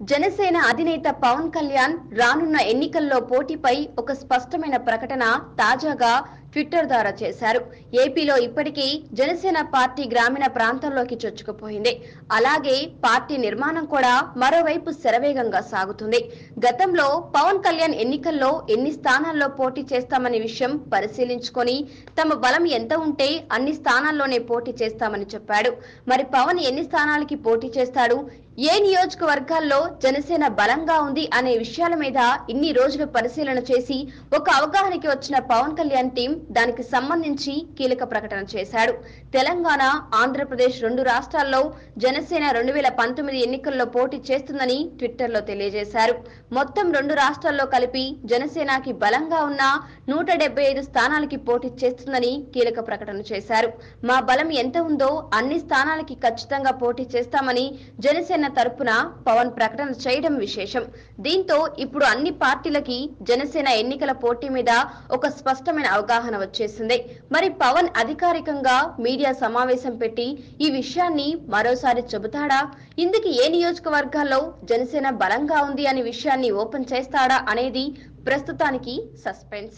జనసేన అధినేత పవన్ కళ్యాణ్ రానున్న ఎన్నికల్లో పోటీపై ఒక స్పష్టమైన ప్రకటన తాజాగా ట్విట్టర్ ద్వారా చేశారు ఏపీలో ఇప్పటికీ జనసేన పార్టీ గ్రామీణ ప్రాంతాల్లోకి చొచ్చుకుపోయింది అలాగే పార్టీ నిర్మాణం కూడా మరోవైపు శరవేగంగా సాగుతుంది గతంలో పవన్ కళ్యాణ్ ఎన్నికల్లో ఎన్ని స్థానాల్లో పోటీ చేస్తామనే విషయం పరిశీలించుకొని తమ బలం ఎంత ఉంటే అన్ని స్థానాల్లోనే పోటీ చేస్తామని చెప్పాడు మరి పవన్ ఎన్ని స్థానాలకి పోటీ చేస్తాడు ఏ నియోజకవర్గాల్లో జనసేన బలంగా ఉంది అనే విషయాల మీద ఇన్ని రోజులు పరిశీలన చేసి ఒక అవగాహనకి వచ్చిన పవన్ కళ్యాణ్ టీం దానికి సంబంధించి కీలక ప్రకటన చేశాడు తెలంగాణ ఆంధ్రప్రదేశ్ రెండు రాష్ట్రాల్లో జనసేన రెండు వేల పంతొమ్మిది ఎన్నికల్లో పోటీ చేస్తుందని ట్విట్టర్లో తెలియజేశారు మొత్తం రెండు రాష్ట్రాల్లో కలిపి జనసేనకి బలంగా ఉన్న నూట డెబ్బై ఐదు స్థానాలకి పోటీ చేస్తుందని కీలక ప్రకటన చేశారు మా బలం ఎంత ఉందో అన్ని స్థానాలకి ఖచ్చితంగా పోటీ చేస్తామని జనసేన తరపున పవన్ ప్రకటన చేయడం విశేషం దీంతో ఇప్పుడు అన్ని పార్టీలకి జనసేన ఎన్నికల పోటీ మీద ఒక స్పష్టమైన అవగాహన వచ్చేసింది మరి పవన్ అధికారికంగా మీడియా సమావేశం పెట్టి ఈ విషయాన్ని మరోసారి చెబుతాడా ఇందుకు ఏ నియోజకవర్గాల్లో జనసేన బలంగా ఉంది అనే విషయాన్ని ఓపెన్ చేస్తాడా అనేది ప్రస్తుతానికి సస్పెన్స్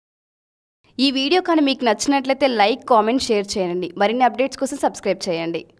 ఈ వీడియో కానీ మీకు నచ్చినట్లయితే లైక్ కామెంట్ షేర్ చేయండి మరిన్ని అప్డేట్స్ కోసం సబ్స్క్రైబ్ చేయండి